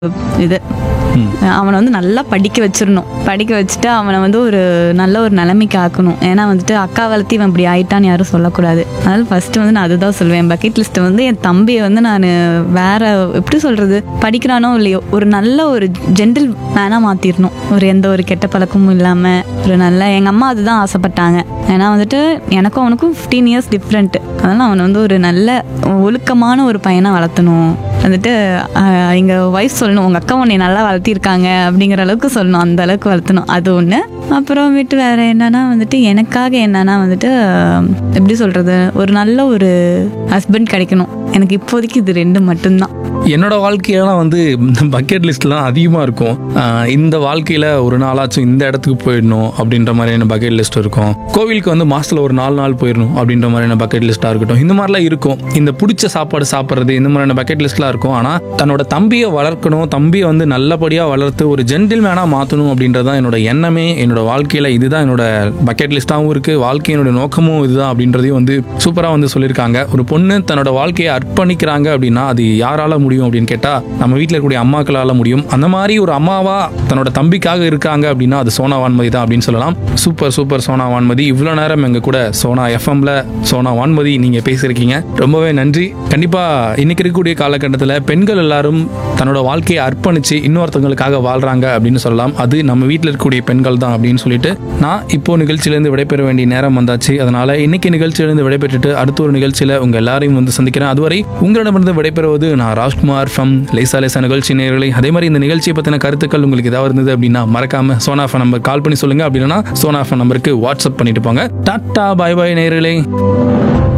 இது அவனை வந்து நல்லா படிக்க வச்சிடணும் படிக்க வச்சுட்டு அவனை வந்து ஒரு நல்ல ஒரு நிலைமைக்கு ஆக்கணும் ஏன்னா வந்துட்டு அக்கா வளர்த்தி இவன் இப்படி ஆயிட்டான்னு யாரும் சொல்லக்கூடாது அதனால ஃபர்ஸ்ட் வந்து நான் அதுதான் சொல்லுவேன் பக்கெட் லிஸ்ட் வந்து என் தம்பியை வந்து நான் வேற எப்படி சொல்றது படிக்கிறானோ இல்லையோ ஒரு நல்ல ஒரு ஜென்டில் மேனா மாத்திரணும் ஒரு எந்த ஒரு கெட்ட பழக்கமும் இல்லாம ஒரு நல்ல எங்க அம்மா அதுதான் ஆசைப்பட்டாங்க ஏன்னா வந்துட்டு எனக்கும் அவனுக்கும் ஃபிஃப்டீன் இயர்ஸ் டிஃப்ரெண்ட் அதனால அவனை வந்து ஒரு நல்ல ஒழுக்கமான ஒரு பையனா வளர்த்தணும் வந்துட்டு ஆஹ், எங்க ஒய்ஃப் சொல்லணும் உங்க அக்கா உன்னை நல்லா வளர்த்திருக்காங்க அப்படிங்கிற அளவுக்கு சொல்லணும் அந்த அளவுக்கு வளர்த்தணும் அது ஒண்ணு அப்புறமேட்டு வேற என்னன்னா வந்துட்டு எனக்காக என்னன்னா வந்துட்டு ஆஹ், எப்படி சொல்றது ஒரு நல்ல ஒரு ஹஸ்பண்ட் கிடைக்கணும் எனக்கு இப்போதைக்கு இது ரெண்டு மட்டும்தான் என்னோட வாழ்க்கையெல்லாம் வந்து பக்கெட் லிஸ்ட்லாம் அதிகமாக இருக்கும் ஆஹ் இந்த வாழ்க்கையில் ஒரு நாளாச்சும் இந்த இடத்துக்கு போயிடணும் அப்படின்ற மாதிரியான பக்கெட் லிஸ்ட் இருக்கும் கோவிலுக்கு வந்து மாதத்தில் ஒரு நாலு நாள் போயிடணும் அப்படின்ற மாதிரியான பக்கெட் லிஸ்ட்டாக இருக்கட்டும் இந்த மாதிரிலாம் இருக்கும் இந்த பிடிச்ச சாப்பாடு சாப்பிட்றது இந்த மாதிரியான பக்கெட் லிஸ்ட்லாம் இருக்கும் ஆனால் தன்னோட தம்பியை வளர்க்கணும் தம்பியை வந்து நல்லபடியாக வளர்த்து ஒரு ஜென்டில் மேனாக மாற்றணும் அப்படின்றது தான் என்னோட எண்ணமே என்னோட வாழ்க்கையில் இதுதான் என்னோட பக்கெட் லிஸ்ட்டாகவும் இருக்குது வாழ்க்கையினோட நோக்கமும் இதுதான் அப்படின்றதையும் வந்து சூப்பராக வந்து சொல்லியிருக்காங்க ஒரு பொண்ணு தன்னோட வாழ்க்கையை அர்ப்பணிக்கிறாங்க அப்படின்னா அது யாரால முடியும் அப்படின்னு கேட்டால் நம்ம வீட்டில் இருக்கக்கூடிய அம்மாக்களால் முடியும் அந்த மாதிரி ஒரு அம்மாவா தன்னோட தம்பிக்காக இருக்காங்க அப்படின்னா அது சோனா வான்மதி தான் அப்படின்னு சொல்லலாம் சூப்பர் சூப்பர் சோனா வான்மதி இவ்வளோ நேரம் எங்க கூட சோனா எஃப்எம்ல சோனா வான்மதி நீங்கள் பேசியிருக்கீங்க ரொம்பவே நன்றி கண்டிப்பாக இன்னைக்கு இருக்கக்கூடிய காலகட்டத்தில் பெண்கள் எல்லாரும் தன்னோட வாழ்க்கையை அர்ப்பணிச்சு இன்னொருத்தவங்களுக்காக வாழ்றாங்க அப்படின்னு சொல்லலாம் அது நம்ம வீட்டில் இருக்கக்கூடிய பெண்கள் தான் அப்படின்னு சொல்லிட்டு நான் இப்போ நிகழ்ச்சியிலேருந்து விடைபெற வேண்டிய நேரம் வந்தாச்சு அதனால இன்னைக்கு நிகழ்ச்சியிலேருந்து விடைபெற்றுட்டு அடுத்த ஒரு நிகழ்ச்சியில் உங்க எல்லாரையும் வந்து சந்திக்கிறேன் அதுவரை உங்களிடமிருந்து விடைபெறுவது நான் ராஜ்குமார் ஃப்ரம் லேசா லேசா நிகழ்ச்சி நேர்களை அதே மாதிரி இந்த நிகழ்ச்சியை பற்றின கருத்துக்கள் உங்களுக்கு ஏதாவது இருந்தது அப்படின்னா மறக்காம சோனா ஃபோன் நம்பர் கால் பண்ணி சொல்லுங்க அப்படின்னா சோனா ஃபோன் நம்பருக்கு வாட்ஸ்அப் பண்ணிட்டு போங்க டாட்டா பாய் பாய் நேர்களே